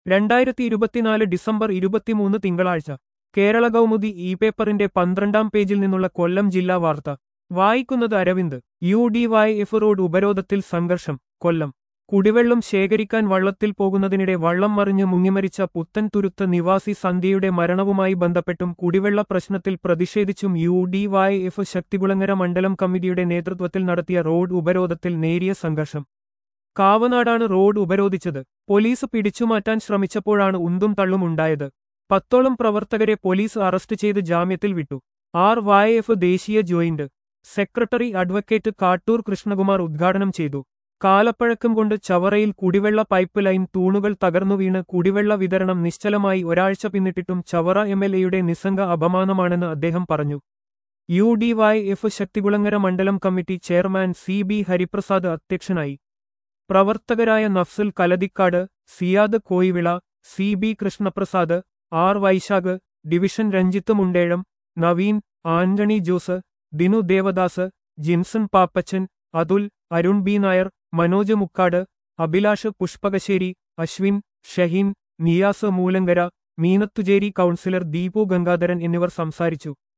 രണ്ടായിരത്തി ഇരുപത്തിനാല് ഡിസംബർ ഇരുപത്തിമൂന്ന് തിങ്കളാഴ്ച കേരള കൗമുദി ഇ പേപ്പറിന്റെ പന്ത്രണ്ടാം പേജിൽ നിന്നുള്ള കൊല്ലം ജില്ലാ വാർത്ത വായിക്കുന്നത് Aravind U D Y F road ഉപരോധത്തിൽ സംഘർഷം കൊല്ലം കുടിവെള്ളം ശേഖരിക്കാൻ വള്ളത്തിൽ പോകുന്നതിനിടെ വള്ളം മറിഞ്ഞ് മുങ്ങിമരിച്ച പുത്തൻതുരുത്ത് നിവാസി സന്ധ്യയുടെ മരണവുമായി ബന്ധപ്പെട്ടും കുടിവെള്ള പ്രശ്നത്തിൽ പ്രതിഷേധിച്ചും U D Y F Sakthikulangara മണ്ഡലം കമ്മിറ്റിയുടെ നേതൃത്വത്തിൽ നടത്തിയ റോഡ് ഉപരോധത്തിൽ നേരിയ സംഘർഷം കാവനാടാണ് റോഡ് ഉപരോധിച്ചത് പോലീസ് പിടിച്ചുമാറ്റാൻ ശ്രമിച്ചപ്പോഴാണ് ഉന്തും തള്ളും ഉണ്ടായത് പത്തോളം പ്രവർത്തകരെ പോലീസ് അറസ്റ്റ് ചെയ്ത് ജാമ്യത്തിൽ വിട്ടു ആർ വൈ എഫ് ദേശീയ joint secretary advocate Kattoor Krishnakumar ഉദ്ഘാടനം ചെയ്തു കാലപ്പഴക്കം കൊണ്ട് ചവറയിൽ കുടിവെള്ള പൈപ്പ് ലൈൻ തൂണുകൾ തകർന്നു വീണ് കുടിവെള്ള വിതരണം നിശ്ചലമായി ഒരാഴ്ച പിന്നിട്ടിട്ടും ചവറ എം എൽ എയുടെ നിസ്സംഗ അപമാനമാണെന്ന് അദ്ദേഹം പറഞ്ഞു U D Y F Sakthikulangara മണ്ഡലം committee chairman C B Hariprasad അധ്യക്ഷനായി പ്രവർത്തകരായ Nafsul Kalathikkad Siyad Koyivila C B Krishnaprasad R Vysakh division Ranjith Mundezham Naveen Antony Jose Dinu Devadas Jinson Pappachan Athul Arun B Nair Manoj Mukkad Abhilash Pushpakasseri Ashwin Shaheen Niyas Moolankara Meenathucheri councillor Deepu Gangadharan എന്നിവർ സംസാരിച്ചു